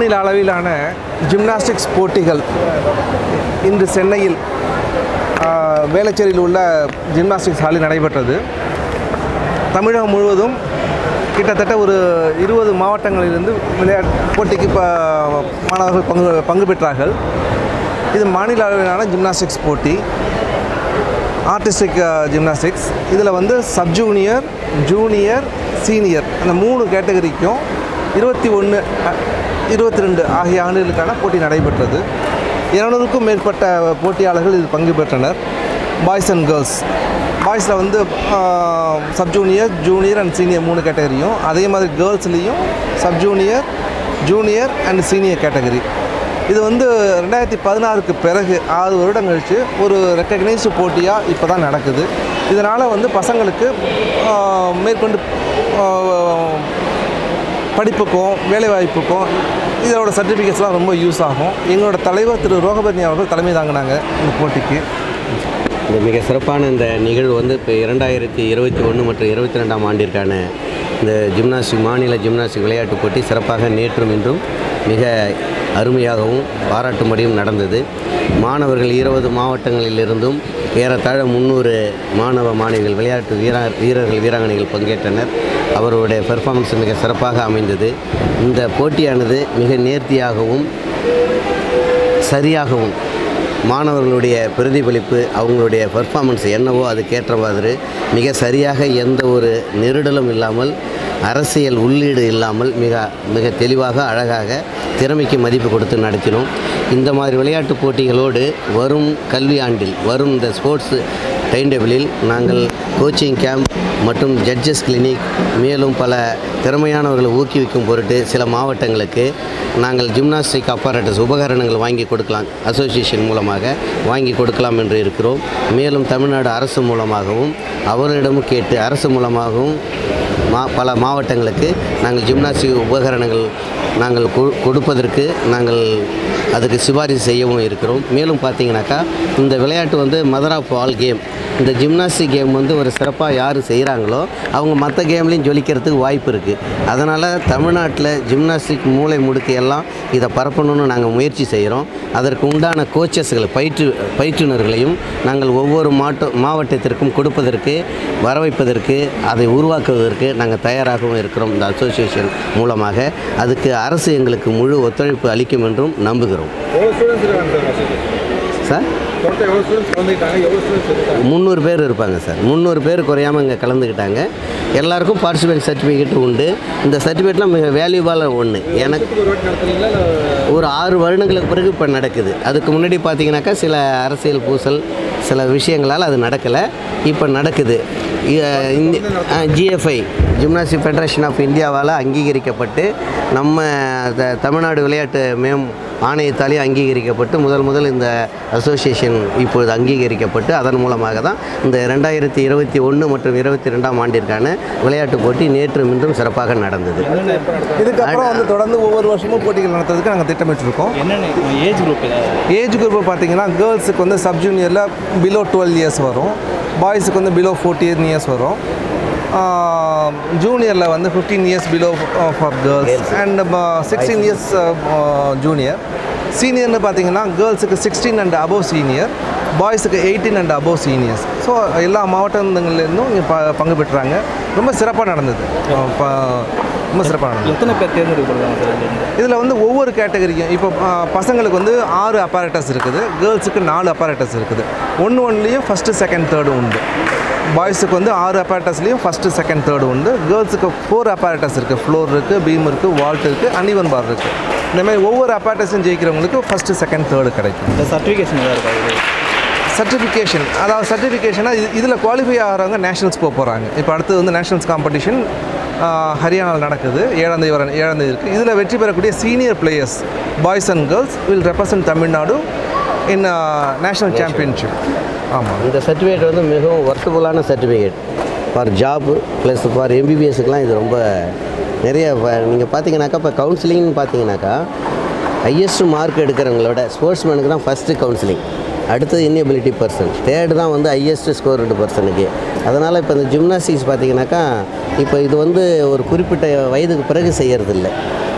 மாநில அளவிலான ஜிம்னாஸ்டிக்ஸ் போட்டிகள் இன்று சென்னையில் ஆஹ், வேளச்சேரியில் உள்ள ஜிம்னாஸ்டிக்ஸ் ஹாலில் நடைபெற்றது தமிழகம் முழுவதும் கிட்டத்தட்ட ஒரு இருபது மாவட்டங்களிலிருந்து விளையாட்டு போட்டிக்கு இப்போ மாணவர்கள் பங்கு பங்கு பெற்றார்கள் இது மாநில அளவிலான ஜிம்னாஸ்டிக்ஸ் போட்டி ஆர்டிஸ்டிக் ஜிம்னாஸ்டிக்ஸ் இதில் வந்து சப் ஜூனியர் ஜூனியர் சீனியர் அந்த மூணு கேட்டகரிக்கும் இருபத்தி ஒன்று இருபத்தி ரெண்டு ஆகிய ஆண்டுகளுக்கான போட்டி நடைபெற்றது இருநூறுக்கும் மேற்பட்ட போட்டியாளர்கள் இதில் பங்கு பெற்றனர் பாய்ஸ் அண்ட் கேர்ள்ஸ் பாய்ஸில் வந்து sub junior junior and senior மூணு கேட்டகரியும் அதே மாதிரி கேர்ள்ஸ்லேயும் sub junior junior and senior category இது வந்து ரெண்டாயிரத்தி பதினாறுக்கு பிறகு ஆறு வருடம் கழித்து ஒரு ரெக்கக்னைஸ்டு போட்டியாக இப்போ தான் நடக்குது இதனால் வந்து பசங்களுக்கு ஆஹ், மேற்கொண்டு ஆஹ், படிப்புக்கும் வேலைவாய்ப்புக்கும் இதோட சர்டிஃபிகேட்ஸ்லாம் ரொம்ப யூஸ் ஆகும் எங்களோட தலைவர் திரு ரோகபர்ணி அவர்கள் தலைமை தாங்கினாங்க இந்த போட்டிக்கு இந்த மிக சிறப்பான இந்த நிகழ்வு வந்து இப்போ இரண்டாயிரத்தி இருபத்தி ஒன்று மற்றும் இருபத்தி ரெண்டாம் ஆண்டிற்கான இந்த ஜிம்னாஸ்டிக் மாநில ஜிம்னாஸ்டிக் விளையாட்டுப் போட்டி சிறப்பாக நேற்றும் இன்றும் மிக அருமையாகவும் பாராட்டும்படியும் நடந்தது மாணவர்கள் இருபது மாவட்டங்களிலிருந்தும் ஏறத்தாழ முந்நூறு மாணவ மாணவிகள் விளையாட்டு வீரா வீரர்கள் வீராங்கனைகள் பங்கேற்றனர் அவர்களுடைய பெர்ஃபார்மன்ஸ் மிக சிறப்பாக அமைந்தது இந்த போட்டியானது மிக நேர்த்தியாகவும் சரியாகவும் மாணவர்களுடைய பிரதிபலிப்பு அவங்களுடைய பெர்ஃபார்மன்ஸ் என்னவோ அதுக்கேற்ற மாதிரி மிக சரியாக எந்த ஒரு நெருடலும் இல்லாமல் அரசியல் உள்ளீடு இல்லாமல் மிக மிக தெளிவாக அழகாக திறமைக்கு மதிப்பு கொடுத்து நடத்தினோம் இந்த மாதிரி விளையாட்டுப் போட்டிகளோடு வரும் கல்வி ஆண்டில் வரும் இந்த ஸ்போர்ட்ஸ் டைம் டேபிளில் நாங்கள் கோச்சிங் கேம்ப் மற்றும் ஜட்ஜஸ் கிளினிக் மேலும் பல திறமையானவர்களை ஊக்குவிக்கும் பொருட்டு சில மாவட்டங்களுக்கு நாங்கள் ஜிம்னாஸ்டிக் அப்பாரட்டஸ் உபகரணங்கள் வாங்கி கொடுக்கலாம் அசோசியேஷன் மூலமாக வாங்கி கொடுக்கலாம் என்று இருக்கிறோம் மேலும் தமிழ்நாடு அரசு மூலமாகவும் அவர்களிடமும் கேட்டு அரசு மூலமாகவும் மா பல மாவட்டங்களுக்கு நாங்கள் ஜிம்னாஸ்டிக் உபகரணங்கள் நாங்கள் கொ- கொடுப்பதற்கு நாங்கள் அதுக்கு சிபாரிசு செய்யவும் இருக்கிறோம் மேலும் பார்த்தீங்கன்னாக்கா இந்த விளையாட்டு வந்து மதர் ஆஃப் ஆல் கேம் இந்த ஜிம்னாஸ்டிக் கேம் வந்து ஒரு சிறப்பாக யார் செய்கிறாங்களோ அவங்க மற்ற கேம்லேயும் ஜொலிக்கிறதுக்கு வாய்ப்பு இருக்குது அதனால் தமிழ்நாட்டில் ஜிம்னாஸ்டிக் மூளை முடுக்கு எல்லாம் இதை பரப்பணும்னு நாங்கள் முயற்சி செய்கிறோம் அதற்கு உண்டான கோச்சஸ்கள் பயிற்று பயிற்றுனர்களையும் நாங்கள் ஒவ்வொரு மாவட்ட மாவட்டத்திற்கும் கொடுப்பதற்கு வர வைப்பதற்கு அதை உருவாக்குவதற்கு நாங்கள் தயாராகவும் இருக்கிறோம் இந்த அசோசியேஷன் மூலமாக அதுக்கு அரசு எங்களுக்கு முழு ஒத்துழைப்பு அளிக்கும் என்றும் நம்புகிறோம் எவ்வளோ ஸ்டூடெண்ட்ஸ் இருக்காங்க சார் சார் டோட்டல் எவ்வளோ ஸ்டூடெண்ட்ஸ் கலந்துக்கிட்டாங்க எவ்வளோ ஸ்டூடெண்ட்ஸ் இருக்காங்க முந்நூறு பேர் இருப்பாங்க சார் முந்நூறு பேர் குறையாமல் இங்கே கலந்துக்கிட்டாங்க எல்லாருக்கும் பார்ட்டிசிபேட் சர்டிஃபிகேட் உண்டு இந்த சர்டிஃபிகேட்லாம் மிக வேல்யூபான ஒன்று எனக்கு ஒரு வாட்டி நடத்துறீங்களா இல்லை ஒரு ஆறு வருடங்களுக்கு பிறகு இப்போ நடக்குது அதுக்கு முன்னாடி பார்த்தீங்கன்னாக்கா சில அரசியல் பூசல் சில விஷயங்களால் அது நடக்கலை இப்போ நடக்குது ஜிஎஃப்ஐ ஜிம்னாஸ்டிக் ஃபெடரேஷன் ஆஃப் இந்தியாவால் அங்கீகரிக்கப்பட்டு நம்ம த- தமிழ்நாடு விளையாட்டு மேம் ஆணையத்தாலேயும் அங்கீகரிக்கப்பட்டு முதல் முதல் இந்த அசோசியேஷன் இப்பொழுது அங்கீகரிக்கப்பட்டு அதன் மூலமாக தான் இந்த ரெண்டாயிரத்தி இருபத்தி ஒன்று மற்றும் இருபத்தி ரெண்டாம் ஆண்டிற்கான விளையாட்டுப் போட்டி நேற்று இன்றும் சிறப்பாக நடந்தது இதுக்கப்புறம் வந்து தொடர்ந்து ஒவ்வொரு வருஷமும் போட்டிகள் நடத்துறதுக்கு நாங்கள் திட்டமிட்டிருக்கோம் என்னென்ன ஏஜ் குரூப் ஏஜ் குரூப் பார்த்தீங்கன்னா கேர்ள்ஸுக்கு வந்து சப் ஜூனியரில் பிலோ டுவெல் இயர்ஸ் வரும் பாய்ஸுக்கு வந்து பிலோ ஃபோர்டீன் இயர்ஸ் வரும் ஜூனியரில் வந்து fifteen years below for girls and sixteen years junior சீனியர்னு பார்த்தீங்கன்னா கேர்ள்ஸுக்கு சிக்ஸ்டீன் அண்ட் அபவ் சீனியர் பாய்ஸுக்கு eighteen and above seniors so எல்லா மாவட்டங்கள்லேருந்தும் இங்கே ப பங்கு பெற்றாங்க ரொம்ப சிறப்பாக நடந்தது அஹ் ப- ரொம்ப சிறப்பாக நடந்தது எத்தனை பேர் தேர்ந்தெடுக்கப்படுறாங்க சார் இதுல? இதில் வந்து ஒவ்வொரு கேட்டகரிக்கும் இப்போ ஆ, பசங்களுக்கு வந்து ஆறு அப்பாரட்டஸ் இருக்குது கேர்ள்ஸுக்கு நாலு அப்பாரட்டஸ் இருக்குது ஒன்று ஒன்றுலேயும் ஃபஸ்ட்டு செகண்ட் தேர்டு உண்டு பாய்ஸுக்கு வந்து ஆறு அப்பாரட்டஸ்லேயும் ஃபஸ்ட்டு செகண்ட் தேர்டு உண்டு கேர்ள்ஸுக்கு ஃபோர் அப்பாரட்டஸ் இருக்குது ஃப்ளோர் இருக்குது பீம் இருக்குது வால்ட் இருக்குது அன்இவன் பார் இருக்குது இந்த மாதிரி ஒவ்வொரு அப்பாரட்டஸும் ஜெயிக்கிறவங்களுக்கு ஃபஸ்ட்டு செகண்ட் தேர்டு கிடைக்கும் இந்த சர்டிஃபிகேஷன் ஏதாவது இருக்கா இது சர்டிஃபிகேஷன் அதாவது சர்டிஃபிகேஷனாக இது இதில் குவாலிஃபை ஆகிறவங்க நேஷனல்ஸ் போக போகிறாங்க இப்போ அடுத்து வந்து நேஷனல்ஸ் காம்படிஷன் ஹரியானாவில் நடக்குது ஏழாம் தேதி வர ஏழாம் தேதி இருக்குது இதில் வெற்றி பெறக்கூடிய senior players boys and girls will represent Tamil Nadu in national championship ஆமாம் இந்த சர்டிஃபிகேட் வந்து மிகவும் ஒர்த்தபுளான certificate for job plus for எம்பிபிஎஸ்க்குலாம் இது ரொம்ப நிறைய நீங்கள் பார்த்தீங்கன்னாக்கா இப்போ கவுன்சிலிங்னு பார்த்தீங்கன்னாக்கா ஹையஸ்ட் மார்க் எடுக்கிறவங்களோட ஸ்போர்ட்ஸ்மேனுக்கு தான் ஃபஸ்ட்டு கவுன்சிலிங் அடுத்தது இன்னெபிலிட்டி பர்சன் தேர்டு தான் வந்து ஹையஸ்ட் ஸ்கோர்டு பர்சனுக்கு அதனால் இப்போ இந்த ஜிம்னாஸ்டிக்ஸ் பார்த்தீங்கன்னாக்கா இப்போ இது வந்து ஒரு குறிப்பிட்ட வயதுக்கு பிறகு செய்யறதில்ல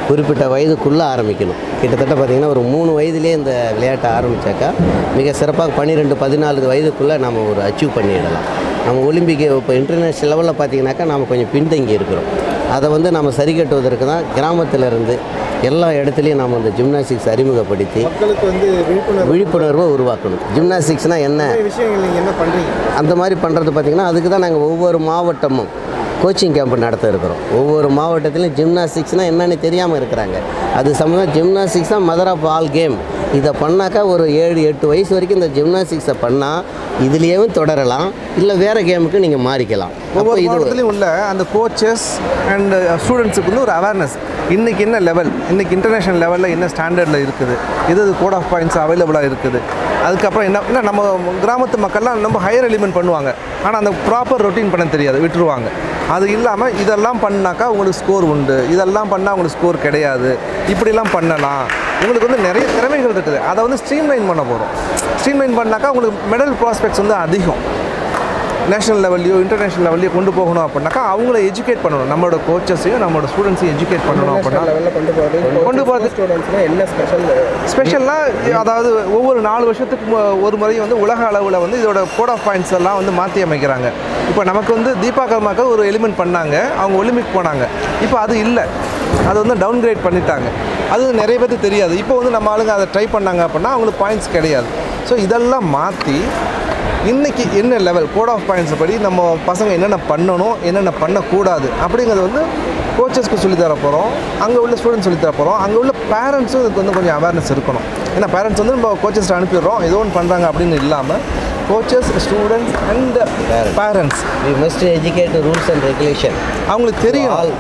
குறிப்பிட்ட வயதுக்குள்ளே ஆரம்பிக்கணும் கிட்டத்தட்ட பார்த்திங்கன்னா ஒரு மூணு வயதிலே இந்த விளையாட்டை ஆரம்பித்தாக்கா மிக சிறப்பாக பன்னிரெண்டு பதினாலு வயதுக்குள்ளே நம்ம ஒரு அச்சீவ் பண்ணிடலாம் நம்ம ஒலிம்பிக் இப்போ இன்டர்நேஷ்னல் லெவலில் பார்த்தீங்கன்னாக்கா நம்ம கொஞ்சம் பின்தங்கி இருக்கிறோம் அதை வந்து நம்ம சரி கட்டுவதற்கு தான் கிராமத்துல இருந்து எல்லா இடத்துலையும் நாம் அந்த ஜிம்னாஸ்டிக்ஸ் அறிமுகப்படுத்தி மக்களுக்கு வந்து விழிப்புணர்வு விழிப்புணர்வை உருவாக்கணும் ஜிம்னாஸ்டிக்ஸ்னால் என்ன நிறைய விஷயங்கள் நீங்கள் என்ன பண்ணுறீங்க அந்த மாதிரி பண்ணுறது பார்த்திங்கன்னா அதுக்கு தான் நாங்கள் ஒவ்வொரு மாவட்டமும் கோச்சிங் கேம்ப் நடத்த இருக்கிறோம் ஒவ்வொரு மாவட்டத்திலையும் ஜிம்னாஸ்டிக்ஸ்னால் என்னென்னு தெரியாமல் இருக்கிறாங்க அது சம்மந்தம் ஜிம்னாஸ்டிக்ஸ் தான் மதர் ஆஃப் ஆல் கேம் இதை பண்ணாக்கா ஒரு ஏழு எட்டு வயசு வரைக்கும் இந்த ஜிம்னாஸ்டிக்ஸை பண்ணால் இதுலேயும் தொடரலாம் இல்லை வேறு கேமுக்கு நீங்கள் மாறிக்கலாம் அப்போ ஒவ்வொரு இது மாவட்டத்துலையும் உள்ள அந்த கோச்சஸ் அண்ட் ஸ்டூடெண்ட்ஸுக்கு வந்து ஒரு அவேர்னஸ் இன்றைக்கி என்ன லெவல் இன்றைக்கி இன்டர்நேஷ்னல் லெவலில் என்ன ஸ்டாண்டர்டில் இருக்குது எது கோட் ஆஃப் பாயிண்ட்ஸ் அவைலபிளாக இருக்குது அதுக்கப்புறம் என்ன என்ன நம்ம கிராமத்து மக்கள்லாம் ரொம்ப ஹையர் எலிமெண்ட் பண்ணுவாங்க ஆனால் அந்த ப்ராப்பர் ரொட்டீன் பண்ண தெரியாது விட்டுருவாங்க அது இல்லாமல் இதெல்லாம் பண்ணாக்கா உங்களுக்கு ஸ்கோர் உண்டு இதெல்லாம் பண்ணால் உங்களுக்கு ஸ்கோர் கிடையாது இப்படிலாம் பண்ணலாம் உங்களுக்கு வந்து நிறைய திறமைகள் இருக்குது அதை வந்து ஸ்ட்ரீம்லைன் பண்ண போகிறோம் ஸ்ட்ரீம்லைன் பண்ணாக்கா உங்களுக்கு மெடல் ப்ராஸ்பெக்ட்ஸ் வந்து அதிகம் நேஷனல் லெவல்லையோ இன்டர்நேஷனல் லெவல்லையோ கொண்டு போகணும் அப்படின்னாக்கா அவங்கள எஜுகேட் பண்ணணும் நம்மளோட கோச்சஸையும் நம்மளோட ஸ்டூடெண்ட்ஸையும் எஜுகேட் பண்ணணும் அப்படின்னா லெவலில் கொண்டு போகிறது கொண்டு போறது- ஸ்டூடெண்ட்ஸ்னால் என்ன ஸ்பெஷல் ஸ்பெஷலாக அதாவது ஒவ்வொரு நாலு வருஷத்துக்கு மு- ஒரு முறை வந்து உலக அளவில் வந்து இதோட கோட் ஆஃப் பாயிண்ட்ஸ் எல்லாம் வந்து மாற்றி அமைக்கிறாங்க இப்போ நமக்கு வந்து தீபா கர்மாக்கள் ஒரு எலிமெண்ட் பண்ணாங்க அவங்க ஒலிம்பிக் போனாங்க இப்போ அது இல்லை அது வந்து டவுன் கிரேட் பண்ணிட்டாங்க அது நிறைய பேருக்கு தெரியாது இப்போ வந்து நம்ம ஆளுங்க அதை ட்ரை பண்ணாங்க அப்படின்னா அவங்களுக்கு பாயிண்ட்ஸ் கிடையாது ஸோ இதெல்லாம் மாற்றி இன்னைக்கு என்ன லெவல் கோட் ஆஃப் பாயிண்ட்ஸ் படி நம்ம பசங்க என்னென்ன பண்ணணும் என்னென்ன பண்ணக்கூடாது அப்படிங்கிறது வந்து கோச்சஸ்க்கு சொல்லித் தர போகிறோம் அங்கே உள்ள ஸ்டூடெண்ட்ஸ் சொல்லித் தர போகிறோம் அங்கே உள்ள பேரண்ட்ஸும் இதுக்கு வந்து கொஞ்சம் அவேர்னஸ் இருக்கணும் ஏன்னா பேரண்ட்ஸ் வந்து நம்ம கோச்சஸ்ட்டு அனுப்பிடுறோம் ஏதோ ஒன்று பண்ணுறாங்க அப்படின்னு இல்லாமல் coaches students and Parents. Parents we must educate rules and regulation அவங்களுக்கு தெரியும் all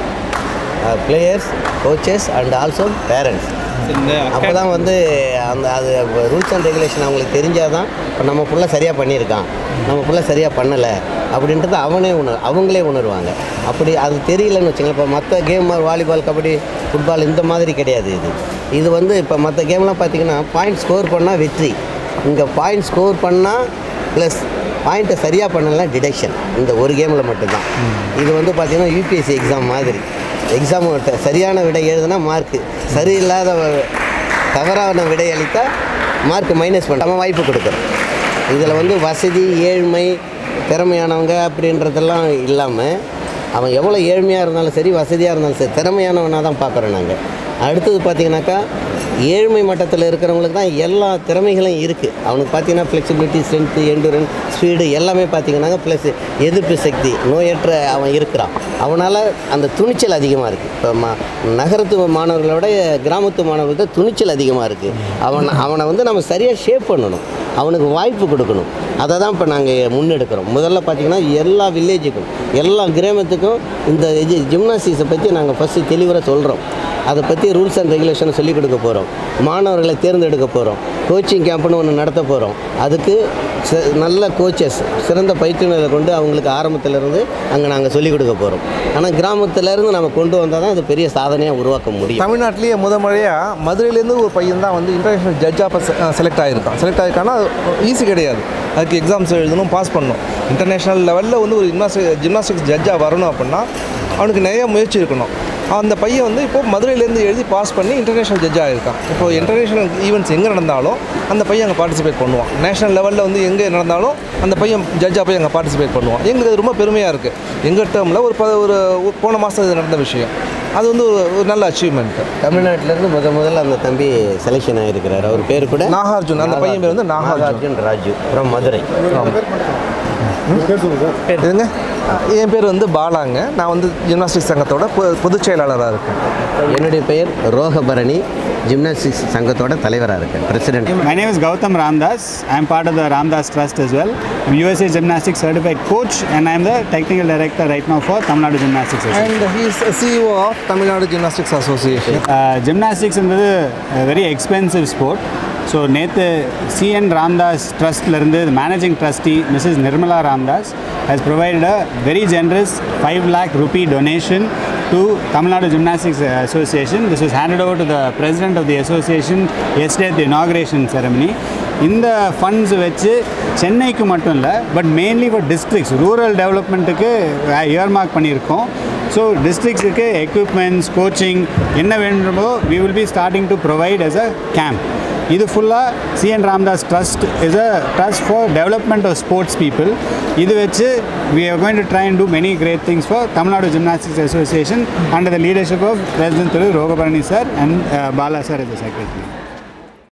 players coaches and also parents இந்த அப்போ தான் வந்து அந்த அது ரூல்ஸ் அண்ட் ரெகுலேஷன் அவங்களுக்கு தெரிஞ்சால் தான் இப்போ நம்ம புள்ள சரியாக பண்ணியிருக்கான் நம்ம புள்ள சரியாக பண்ணலை அப்படின்றத அவனே உணர் அவங்களே உணர்வாங்க அப்படி அது தெரியலன்னு வச்சுங்களேன் இப்போ மற்ற கேம் வாலிபால் கபடி ஃபுட்பால் இந்த மாதிரி கிடையாது இது இது வந்து இப்போ மற்ற கேம்லாம் பார்த்தீங்கன்னா பாயிண்ட் ஸ்கோர் பண்ணால் வெற்றி இங்கே பாயிண்ட் ஸ்கோர் பண்ணால் ப்ளஸ் பாயிண்ட்டை சரியாக பண்ணலாம் டிடெக்ஷன் இந்த ஒரு கேமில் மட்டும்தான் இது வந்து பார்த்திங்கன்னா யூபிஎஸ்சி எக்ஸாம் மாதிரி எக்ஸாம் சரியான விடை எழுதுனா மார்க்கு சரியில்லாத வ- தவறான விடை அளித்தா மார்க் மைனஸ் பண்ண நம்ம வாய்ப்பு கொடுக்குறோம் இதில் வந்து வசதி ஏழ்மை திறமையானவங்க அப்படின்றதெல்லாம் இல்லாமல் அவன் எவ்வளோ ஏழ்மையாக இருந்தாலும் சரி வசதியாக இருந்தாலும் சரி திறமையானவனாக தான் பார்க்குறோம் நாங்கள் அடுத்தது பார்த்தீங்கன்னாக்கா ஏழ்மை மட்டத்தில் இருக்கிறவங்களுக்கு தான் எல்லா திறமைகளும் இருக்குது அவனுக்கு பார்த்தீங்கன்னா ஃப்ளெக்சிபிலிட்டி ஸ்ட்ரென்த்து எண்டுரன் ஸ்பீடு எல்லாமே பார்த்தீங்கன்னாங்க ப்ளஸ் எதிர்ப்பு சக்தி நோயற்ற அவன் இருக்கிறான் அவனால் அந்த துணிச்சல் அதிகமாக இருக்குது இப்போ மா நகரத்து மாணவர்களை விட கிராமத்து மாணவர்கள்ட்ட துணிச்சல் அதிகமாக இருக்குது அவன் அவனை வந்து நம்ம சரியாக ஷேப் பண்ணணும் அவனுக்கு வாய்ப்பு கொடுக்கணும் அதை தான் இப்போ நாங்கள் முன்னெடுக்கிறோம் முதல்ல பார்த்தீங்கன்னா எல்லா வில்லேஜுக்கும் எல்லா கிராமத்துக்கும் இந்த இது ஜிம்னாஸ்டிக்ஸை பற்றி நாங்கள் ஃபஸ்ட்டு தெளிவாக சொல்கிறோம் அதை பற்றி ரூல்ஸ் அண்ட் ரெகுலேஷனை சொல்லிக் கொடுக்க போகிறோம் மாணவர்களை தேர்ந்தெடுக்க போகிறோம் கோச்சிங் கேம்ப்னு ஒன்று நடத்த போகிறோம் அதுக்கு ச- நல்ல கோச்சஸ் சிறந்த பயிற்றுனர்களை கொண்டு அவங்களுக்கு ஆரம்பத்திலேருந்து அங்கே நாங்கள் சொல்லிக் கொடுக்க போகிறோம் ஆனால் கிராமத்திலேருந்து நம்ம கொண்டு வந்தால் தான் அது பெரிய சாதனையாக உருவாக்க முடியும் தமிழ்நாட்டிலேயே முத முறையாக மதுரையிலேருந்து ஒரு பையன் தான் வந்து இன்டர்நேஷ்னல் ஜட்ஜாக செலக்ட் ஆகிருக்கான் செலக்ட் ஆகிருக்கான்னா ஈஸி கிடையாது அதுக்கு எக்ஸாம்ஸ் எழுதணும் பாஸ் பண்ணணும் இன்டர்நேஷ்னல் லெவலில் வந்து ஒரு ஜிம்னாஸ்டிக் ஜிம்னாஸ்டிக்ஸ் ஜட்ஜாக வரணும் அப்படின்னா அவனுக்கு நிறைய முயற்சி இருக்கணும் அந்த பையன் வந்து இப்போ மதுரையிலேருந்து எழுதி பாஸ் பண்ணி இன்டர்நேஷ்னல் ஜட்ஜ் ஆகிருக்கான் இப்போ இன்டர்நேஷ்னல் ஈவெண்ட்ஸ் எங்கே நடந்தாலும் அந்த பையன் அங்கே பார்ட்டிசிபேட் பண்ணுவான் நேஷனல் லெவலில் வந்து எங்கே நடந்தாலும் அந்த பையன் ஜட்ஜாக போய் அங்கே பார்ட்டிசிபேட் பண்ணுவான் எங்களுக்கு அது ரொம்ப பெருமையாக இருக்குது எங்கள் டேர்மில் ஒரு ப ஒரு ஒரு போன மாதம் இது நடந்த விஷயம் அது வந்து ஒரு ஒரு நல்ல அச்சீவ்மெண்ட்டு தமிழ்நாட்டிலேருந்து முத முதல்ல அந்த தம்பி செலெக்ஷன் ஆகிருக்கிறார் அவர் பேர் கூட நாகார்ஜுன் அந்த பையன் பேர் வந்து நாகார்ஜுன் நாகார்ஜுன் ராஜு ஃப்ரம் மதுரை இதுங்க என் பேர் வந்து பாலாங்க நான் வந்து ஜிம்னாஸ்டிக் சங்கத்தோட பொ- பொதுச் செயலாளராக இருக்கேன் என்னுடைய பெயர் ரோகபரணி ஜிம்னாஸ்டிக்ஸ் சங்கத்தோட தலைவராக இருக்கேன் president My name is Gautam Ramdas. I am part of the Ramdas Trust as well. I'm USA Gymnastics Certified Coach and I am the Technical Director right now for Tamil Nadu Gymnastics Association. And he's CEO of Tamil Nadu gymnastics association gymnastics என்பது very expensive sport so நேற்று CN Ramdas ட்ரஸ்ட்லேருந்து managing trustee Mrs Nirmala Ramdas has provided a very generous 5 lakh rupee donation to Tamil Nadu Gymnastics Association. This was handed over to the president of the association yesterday at the inauguration ceremony. இந்த funds வச்சு சென்னைக்கு மட்டும் இல்லை but mainly for districts rural டெவலப்மெண்ட்டுக்கு earmark பண்ணியிருக்கோம் so டிஸ்ட்ரிக்ஸுக்கு equipments coaching என்ன வேண்டுமோ we will be starting to provide as a camp இது ஃபுல்லாக CN Ramdas trust is a trust for development of sports people இது வச்சு we are going to try and do many great things for Tamil Nadu gymnastics association under the leadership of president Thiru Rohabarani sir and Bala sir is the secretary